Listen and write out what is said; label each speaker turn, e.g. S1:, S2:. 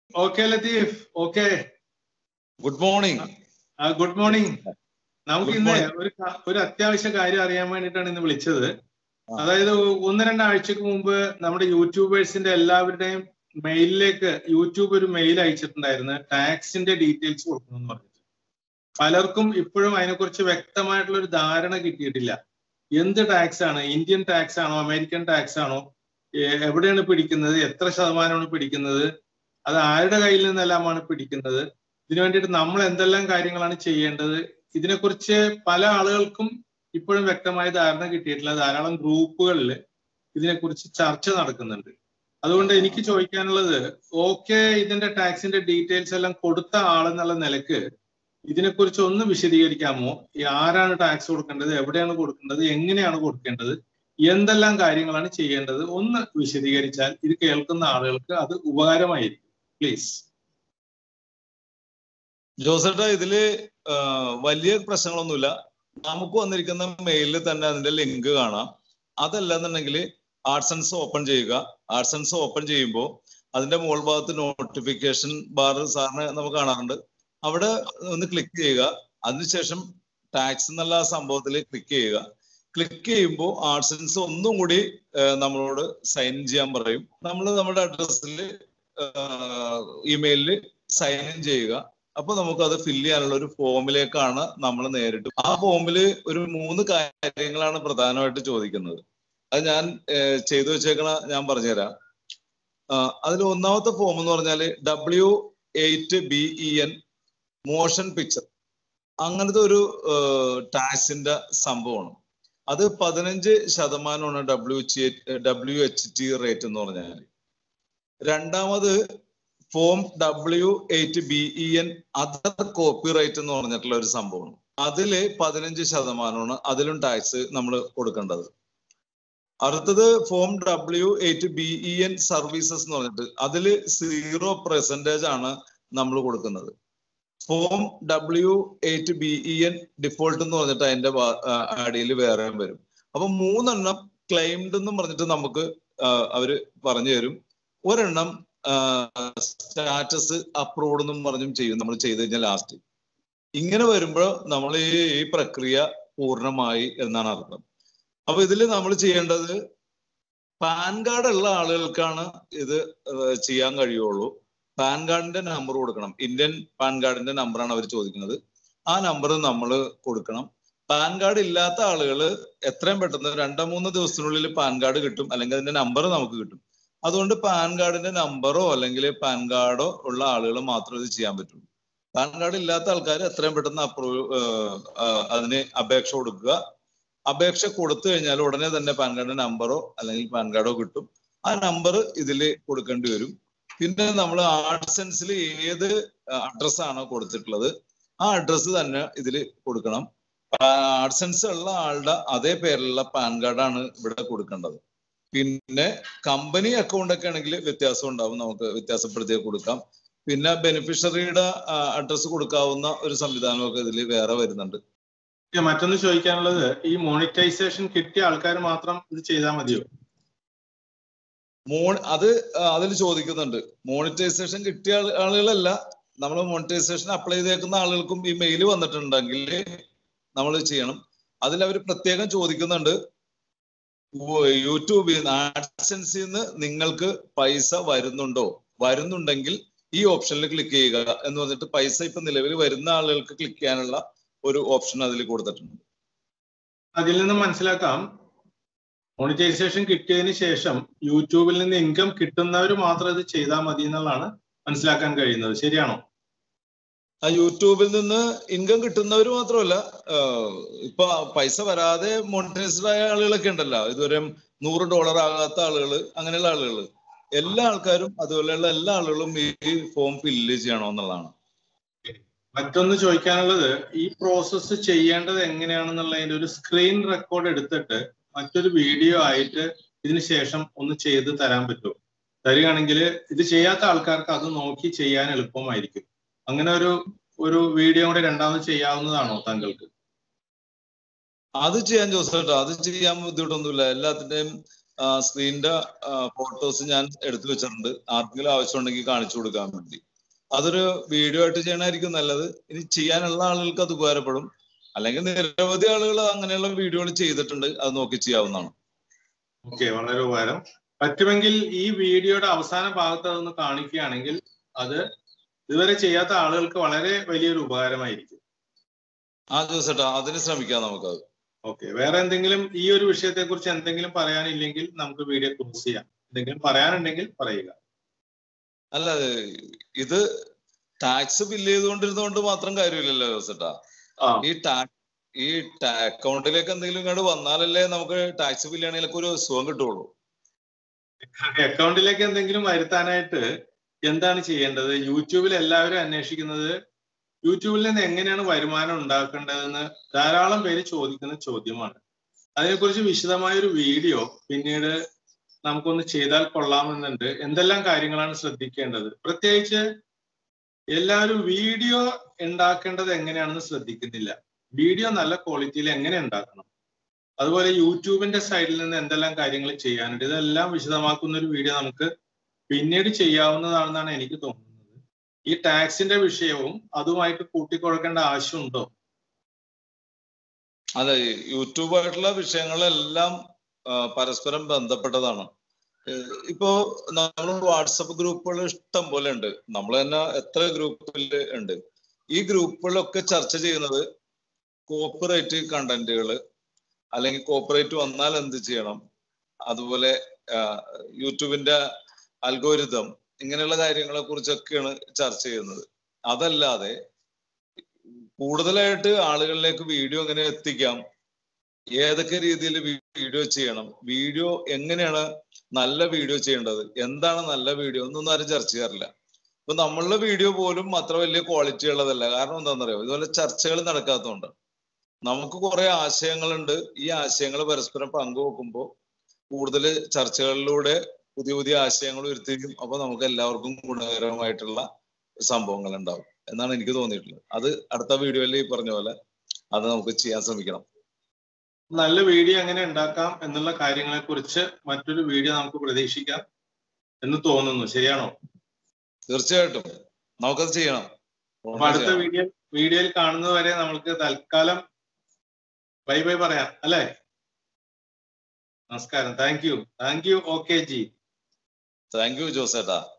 S1: Okay Latheef okay
S2: good morning
S1: good morning നമുക്ക്
S2: Good
S1: ഇന്ന്
S2: morning.
S1: ഒരു ക- ഒരു അത്യാവശ്യ കാര്യം അറിയാൻ വേണ്ടിയിട്ടാണ് ഇന്ന് വിളിച്ചത് അതായത് ഒന്ന് രണ്ടാഴ്ചക്ക് മുമ്പ് നമ്മുടെ യൂട്യൂബേഴ്സിന്റെ എല്ലാവരുടെയും മെയിലിലേക്ക് യൂട്യൂബ് ഒരു മെയിൽ അയച്ചിട്ടുണ്ടായിരുന്നു ടാക്സിന്റെ ഡീറ്റെയിൽസ് കൊടുക്കണം എന്ന് പറഞ്ഞിട്ട് പലർക്കും ഇപ്പോഴും അതിനെക്കുറിച്ച് വ്യക്തമായിട്ടുള്ള ഒരു ധാരണ കിട്ടിയിട്ടില്ല എന്ത് ടാക്സ് ആണ് ഇന്ത്യൻ ടാക്സ് ആണോ അമേരിക്കൻ ടാക്സ് ആണോ എ- എവിടെയാണ് പിടിക്കുന്നത് എത്ര ശതമാനമാണ് പിടിക്കുന്നത് അത് ആരുടെ കയ്യിൽ നിന്നെല്ലാമാണ് പിടിക്കുന്നത് ഇതിനു വേണ്ടിയിട്ട് നമ്മൾ എന്തെല്ലാം കാര്യങ്ങളാണ് ചെയ്യേണ്ടത് ഇതിനെക്കുറിച്ച് പല ആളുകൾക്കും ഇപ്പോഴും വ്യക്തമായ ധാരണ കിട്ടിയിട്ടില്ല ധാരാളം ഗ്രൂപ്പുകളിൽ ഇതിനെക്കുറിച്ച് ചർച്ച നടക്കുന്നുണ്ട് അതുകൊണ്ട് എനിക്ക് ചോദിക്കാനുള്ളത് ഓക്കെ ഇതിന്റെ ടാക്സിന്റെ ഡീറ്റെയിൽസ് എല്ലാം കൊടുത്ത ആളെന്നുള്ള നിലക്ക് ഇതിനെക്കുറിച്ച് ഒന്ന് വിശദീകരിക്കാമോ ഈ ആരാണ് ടാക്സ് കൊടുക്കേണ്ടത് എവിടെയാണ് കൊടുക്കേണ്ടത് എങ്ങനെയാണ് കൊടുക്കേണ്ടത് എന്തെല്ലാം കാര്യങ്ങളാണ് ചെയ്യേണ്ടത് ഒന്ന് വിശദീകരിച്ചാൽ ഇത് കേൾക്കുന്ന ആളുകൾക്ക് അത് ഉപകാരമായിരിക്കും പ്ലീസ്
S2: ജോസേട്ട ഇതില് ആ, വലിയ പ്രശ്നങ്ങളൊന്നുമില്ല നമുക്ക് വന്നിരിക്കുന്ന മെയിലിൽ തന്നെ അതിന്റെ ലിങ്ക് കാണാം അതല്ലെന്നുണ്ടെങ്കിൽ ആർട്സൻസ് ഓപ്പൺ ചെയ്യുക ആർട്സൻസ് ഓപ്പൺ ചെയ്യുമ്പോൾ അതിന്റെ മുകൾ ഭാഗത്ത് നോട്ടിഫിക്കേഷൻ ബാർ സാറിന് നമുക്ക് കാണാറുണ്ട് അവിടെ ഒന്ന് ക്ലിക്ക് ചെയ്യുക അതിനുശേഷം ടാക്സ് എന്നുള്ള ആ സംഭവത്തിൽ ക്ലിക്ക് ചെയ്യുക ക്ലിക്ക് ചെയ്യുമ്പോൾ ആർട്സൻസ് ഒന്നും കൂടി ആ, നമ്മളോട് സൈൻ ചെയ്യാൻ പറയും നമ്മൾ നമ്മുടെ അഡ്രസ്സിൽ ഇമെയിലിൽ സൈൻ ഇൻ ചെയ്യുക അപ്പൊ നമുക്ക് അത് ഫില്ല് ചെയ്യാനുള്ള ഒരു ഫോമിലേക്കാണ് നമ്മൾ നേരിട്ട് ആ ഫോമിൽ ഒരു മൂന്ന് കാര്യങ്ങളാണ് പ്രധാനമായിട്ട് ചോദിക്കുന്നത് അത് ഞാൻ ഏഹ്, ചെയ്തു വെച്ചേക്കണ ഞാൻ പറഞ്ഞുതരാം അതിൽ ഒന്നാമത്തെ ഫോം എന്ന് പറഞ്ഞാൽ W eight B E N motion picture അങ്ങനത്തെ ഒരു ടാക്സിന്റെ സംഭവമാണ് അത് പതിനഞ്ച് ശതമാനമാണ് W H W H T rate എന്ന് പറഞ്ഞാൽ രണ്ടാമത് form W eight B E N other copyright എന്ന് പറഞ്ഞിട്ടുള്ള ഒരു സംഭവമാണ് അതില് പതിനഞ്ച് ശതമാനമാണ് അതിലും ടാക്സ് നമ്മൾ കൊടുക്കേണ്ടത് അടുത്തത് form W eight B E N services എന്ന് പറഞ്ഞിട്ട് അതില് സീറോ പെർസെന്റേജ് ആണ് നമ്മൾ കൊടുക്കുന്നത് form W eight B E N default എന്ന് പറഞ്ഞിട്ട് അതിന്റെ അടിയിൽ വേറെ വരും അപ്പൊ മൂന്നെണ്ണം ക്ലെയിംഡ് എന്നും പറഞ്ഞിട്ട് നമുക്ക് ആ, അവര് പറഞ്ഞു തരും ഒരെണ്ണം സ്റ്റാറ്റസ് അപ്രൂവ്ഡ് എന്നും പറഞ്ഞും ചെയ്യും നമ്മൾ ചെയ്ത് കഴിഞ്ഞാൽ ലാസ്റ്റ് ഇങ്ങനെ വരുമ്പോൾ നമ്മൾ ഈ ഈ പ്രക്രിയ പൂർണ്ണമായി എന്നാണ് അർത്ഥം അപ്പൊ ഇതിൽ നമ്മൾ ചെയ്യേണ്ടത് പാൻ കാർഡ് ഉള്ള ആളുകൾക്കാണ് ഇത് ഏഹ് ചെയ്യാൻ കഴിയുള്ളൂ പാൻ കാർഡിന്റെ നമ്പർ കൊടുക്കണം ഇന്ത്യൻ പാൻ കാർഡിന്റെ നമ്പറാണ് അവർ ചോദിക്കുന്നത് ആ നമ്പർ നമ്മൾ കൊടുക്കണം പാൻ കാർഡ് ഇല്ലാത്ത ആളുകൾ എത്രയും പെട്ടെന്ന് രണ്ടോ മൂന്നോ ദിവസത്തിനുള്ളിൽ പാൻ കാർഡ് കിട്ടും അല്ലെങ്കിൽ അതിന്റെ നമ്പർ നമുക്ക് കിട്ടും അതുകൊണ്ട് പാൻ കാർഡിന്റെ നമ്പറോ അല്ലെങ്കിൽ പാൻ കാർഡോ ഉള്ള ആളുകൾ മാത്രമേ ഇത് ചെയ്യാൻ പറ്റുള്ളൂ പാൻ കാർഡ് ഇല്ലാത്ത ആൾക്കാർ എത്രയും പെട്ടെന്ന് അപ്രൂവ് അതിന് അപേക്ഷ കൊടുക്കുക അപേക്ഷ കൊടുത്തു കഴിഞ്ഞാൽ ഉടനെ തന്നെ പാൻ കാർഡിന്റെ നമ്പറോ അല്ലെങ്കിൽ പാൻ കാർഡോ കിട്ടും ആ നമ്പർ ഇതിൽ കൊടുക്കേണ്ടി വരും പിന്നെ നമ്മൾ ആർട്സൻസിൽ ഏത് അഡ്രസ് ആണോ കൊടുത്തിട്ടുള്ളത് ആ അഡ്രസ്സ് തന്നെ ഇതിൽ കൊടുക്കണം ആർട്സൻസ് ഉള്ള ആളുടെ അതേ പേരിലുള്ള പാൻ കാർഡാണ് ഇവിടെ കൊടുക്കേണ്ടത് പിന്നെ കമ്പനി അക്കൗണ്ട് ഒക്കെ ആണെങ്കിൽ വ്യത്യാസം ഉണ്ടാവും നമുക്ക് വ്യത്യാസപ്പെടുത്തി കൊടുക്കാം പിന്നെ ബെനിഫിഷ്യറിയുടെ അഡ്രസ്സ് കൊടുക്കാവുന്ന ഒരു സംവിധാനമൊക്കെ ഇതിൽ വേറെ വരുന്നുണ്ട്
S1: ഓക്കേ, മറ്റൊന്ന് ചോദിക്കാനുള്ളത് ഈ മോണിറ്റൈസേഷൻ കിട്ടിയ ആൾക്കാർ മാത്രം ഇത് ചെയ്താൽ മതിയോ
S2: മോൺ അത് അതിൽ ചോദിക്കുന്നുണ്ട് മോണിറ്റൈസേഷൻ കിട്ടിയ ആള് ആളുകളല്ല നമ്മൾ മോണിറ്റൈസേഷൻ അപ്ലൈ ചെയ്തേക്കുന്ന ആളുകൾക്കും ഈ മെയിൽ വന്നിട്ടുണ്ടെങ്കിൽ നമ്മൾ ചെയ്യണം അതിൽ അവർ പ്രത്യേകം ചോദിക്കുന്നുണ്ട് ഉവ്വ് യൂട്യൂബിൽ നിന്ന് ആഡ്സൻസിൽ നിന്ന് നിങ്ങൾക്ക് പൈസ വരുന്നുണ്ടോ വരുന്നുണ്ടെങ്കിൽ ഈ ഓപ്ഷനിൽ ക്ലിക്ക് ചെയ്യുക എന്ന് പറഞ്ഞിട്ട് പൈസ ഇപ്പൊ നിലവിൽ വരുന്ന ആളുകൾക്ക് ക്ലിക്ക് ചെയ്യാനുള്ള ഒരു ഓപ്ഷൻ അതിൽ കൊടുത്തിട്ടുണ്ട്
S1: അതിൽ നിന്ന് മനസ്സിലാക്കാം മോണിറ്റൈസേഷൻ കിട്ടിയതിന് ശേഷം യൂട്യൂബിൽ നിന്ന് ഇൻകം കിട്ടുന്നവർ മാത്രം ഇത് ചെയ്താൽ മതി എന്നുള്ളതാണ് മനസ്സിലാക്കാൻ കഴിയുന്നത് ശരിയാണോ
S2: ആ യൂട്യൂബിൽ നിന്ന് ഇൻകം കിട്ടുന്നവർ മാത്രമല്ല ആഹ് ഇപ്പൊ പൈസ വരാതെ മോണിറ്റൈസ്ഡ് ആയ ആളുകളൊക്കെ ഉണ്ടല്ലോ ഇതുവരെ നൂറ് ഡോളർ ആകാത്ത ആളുകൾ അങ്ങനെയുള്ള ആളുകൾ എല്ലാ ആൾക്കാരും അതുപോലെയുള്ള എല്ലാ ആളുകളും ഈ ഫോം ഫില്ല് ചെയ്യണമെന്നുള്ളതാണ്
S1: മറ്റൊന്ന് ചോദിക്കാനുള്ളത് ഈ പ്രോസസ്സ് ചെയ്യേണ്ടത് എങ്ങനെയാണെന്നുള്ളതിന്റെ ഒരു സ്ക്രീൻ റെക്കോർഡ് എടുത്തിട്ട് മറ്റൊരു വീഡിയോ ആയിട്ട് ഇതിന് ശേഷം ഒന്ന് ചെയ്ത് തരാൻ പറ്റുമോ തരികയാണെങ്കിൽ ഇത് ചെയ്യാത്ത ആൾക്കാർക്ക് അത് നോക്കി ചെയ്യാൻ എളുപ്പമായിരിക്കും അങ്ങനെ ഒരു ഒരു വീഡിയോ കൂടെ രണ്ടാമത് ചെയ്യാവുന്നതാണോ താങ്കൾക്ക്
S2: അത് ചെയ്യാൻ ജോസേട്ടാ അത് ചെയ്യാൻ ബുദ്ധിമുട്ടൊന്നുമില്ല എല്ലാത്തിന്റെയും സ്ക്രീനിന്റെ ഫോട്ടോസ് ഞാൻ എടുത്തു വെച്ചിട്ടുണ്ട് ആർക്കെങ്കിലും ആവശ്യമുണ്ടെങ്കിൽ കാണിച്ചു കൊടുക്കാൻ വേണ്ടി അതൊരു വീഡിയോ ആയിട്ട് ചെയ്യണമായിരിക്കും നല്ലത് ഇനി ചെയ്യാനുള്ള ആളുകൾക്ക് അത് ഉപകാരപ്പെടും അല്ലെങ്കിൽ നിരവധി ആളുകൾ അങ്ങനെയുള്ള വീഡിയോകൾ ചെയ്തിട്ടുണ്ട് അത് നോക്കി ചെയ്യാവുന്നതാണ്
S1: ഓക്കെ വളരെ ഉപകാരം പറ്റുമെങ്കിൽ ഈ വീഡിയോയുടെ അവസാന ഭാഗത്ത് അതൊന്ന് കാണിക്കുകയാണെങ്കിൽ അത് ഇതുവരെ ചെയ്യാത്ത ആളുകൾക്ക് വളരെ വലിയൊരു ഉപകാരമായിരിക്കും
S2: ആ ജോസേട്ടാ അതിന് ശ്രമിക്കാം നമുക്കത്
S1: ഓക്കെ വേറെ എന്തെങ്കിലും ഈ ഒരു വിഷയത്തെ കുറിച്ച് എന്തെങ്കിലും പറയാനില്ലെങ്കിൽ നമുക്ക് വീഡിയോ ക്ലോസ് ചെയ്യാം എന്തെങ്കിലും പറയാനുണ്ടെങ്കിൽ പറയുക
S2: അല്ല ഇത് ടാക്സ് ബില്ല് ചെയ്തുകൊണ്ടിരുന്നതുകൊണ്ട് മാത്രം കാര്യമില്ലല്ലോ ജോസേട്ടാ
S1: ആ
S2: ഈ ടാക്സ് ഈ അക്കൗണ്ടിലേക്ക് എന്തെങ്കിലും ഇങ്ങോട്ട് വന്നാലല്ലേ നമുക്ക് ടാക്സ് ബില്ല് ആണെങ്കിലൊക്കെ ഒരു സുഖം കിട്ടുള്ളൂ
S1: അക്കൗണ്ടിലേക്ക് എന്തെങ്കിലും വരുത്താനായിട്ട് എന്താണ് ചെയ്യേണ്ടത് യൂട്യൂബിൽ എല്ലാവരും അന്വേഷിക്കുന്നത് യൂട്യൂബിൽ നിന്ന് എങ്ങനെയാണ് വരുമാനം ഉണ്ടാക്കേണ്ടതെന്ന് ധാരാളം പേര് ചോദിക്കുന്ന ചോദ്യമാണ് അതിനെക്കുറിച്ച് വിശദമായ ഒരു വീഡിയോ പിന്നീട് നമുക്കൊന്ന് ചെയ്താൽ കൊള്ളാമെന്നുണ്ട് എന്തെല്ലാം കാര്യങ്ങളാണ് ശ്രദ്ധിക്കേണ്ടത് പ്രത്യേകിച്ച് എല്ലാവരും വീഡിയോ ഉണ്ടാക്കേണ്ടത് എങ്ങനെയാണെന്ന് ശ്രദ്ധിക്കുന്നില്ല വീഡിയോ നല്ല ക്വാളിറ്റിയിൽ എങ്ങനെ ഉണ്ടാക്കണം അതുപോലെ യൂട്യൂബിന്റെ സൈഡിൽ നിന്ന് എന്തെല്ലാം കാര്യങ്ങൾ ചെയ്യാനുണ്ട് ഇതെല്ലാം വിശദമാക്കുന്ന ഒരു വീഡിയോ നമുക്ക് പിന്നീട് ചെയ്യാവുന്നതാണെന്നാണ് എനിക്ക് തോന്നുന്നത് ഈ ടാക്സിന്റെ വിഷയവും അതുമായിട്ട് കൂട്ടിക്കൊടുക്കേണ്ട ആവശ്യമുണ്ടോ
S2: അതെ യൂട്യൂബായിട്ടുള്ള വിഷയങ്ങളെല്ലാം ആ, പരസ്പരം ബന്ധപ്പെട്ടതാണ് ഏഹ് ഇപ്പോ നമ്മൾ വാട്സപ്പ് ഗ്രൂപ്പുകൾ ഇഷ്ടം പോലെ ഉണ്ട് നമ്മൾ തന്നെ എത്ര ഗ്രൂപ്പിൽ ഉണ്ട് ഈ ഗ്രൂപ്പുകളൊക്കെ ചർച്ച ചെയ്യുന്നത് കോപ്പറേറ്റ് കണ്ടന്റുകൾ അല്ലെങ്കിൽ കോപ്പറേറ്റ് വന്നാൽ എന്ത് ചെയ്യണം അതുപോലെ ആ, യൂട്യൂബിന്റെ അൽഗോരിതം ഇങ്ങനെയുള്ള കാര്യങ്ങളെ കുറിച്ചൊക്കെയാണ് ചർച്ച ചെയ്യുന്നത് അതല്ലാതെ കൂടുതലായിട്ട് ആളുകളിലേക്ക് വീഡിയോ എങ്ങനെ എത്തിക്കാം ഏതൊക്കെ രീതിയിൽ വീഡിയോ ചെയ്യണം വീഡിയോ എങ്ങനെയാണ് നല്ല വീഡിയോ ചെയ്യേണ്ടത് എന്താണ് നല്ല വീഡിയോ എന്നൊന്നും ആരും ചർച്ച ചെയ്യാറില്ല ഇപ്പൊ നമ്മളുടെ വീഡിയോ പോലും അത്ര വലിയ ക്വാളിറ്റി ഉള്ളതല്ല കാരണം എന്താണെന്നറിയോ ഇതുപോലെ ചർച്ചകൾ നടക്കാത്തതുകൊണ്ട് നമുക്ക് കുറെ ആശയങ്ങളുണ്ട് ഈ ആശയങ്ങൾ പരസ്പരം പങ്കുവെക്കുമ്പോൾ കൂടുതൽ ചർച്ചകളിലൂടെ പുതിയ പുതിയ ആശയങ്ങൾ ഉരുത്തിരിക്കും അപ്പൊ നമുക്ക് എല്ലാവർക്കും ഗുണകരമായിട്ടുള്ള സംഭവങ്ങൾ ഉണ്ടാവും എന്നാണ് എനിക്ക് തോന്നിയിട്ടുള്ളത് അത് അടുത്ത വീഡിയോയിൽ ഈ പറഞ്ഞ പോലെ അത് നമുക്ക് ചെയ്യാൻ ശ്രമിക്കണം
S1: നല്ല വീഡിയോ എങ്ങനെ ഉണ്ടാക്കാം എന്നുള്ള കാര്യങ്ങളെ കുറിച്ച് മറ്റൊരു വീഡിയോ നമുക്ക് പ്രതീക്ഷിക്കാം എന്ന് തോന്നുന്നു ശരിയാണോ
S2: തീർച്ചയായിട്ടും നമുക്കത് ചെയ്യണം
S1: അപ്പൊ അടുത്ത വീഡിയോ വീഡിയോയിൽ കാണുന്നത് വരെ നമുക്ക് തൽക്കാലം ബൈ ബൈ പറയാം അല്ലേ നമസ്കാരം thank you thank you okay ji
S2: thank you ജോസേട്ടാ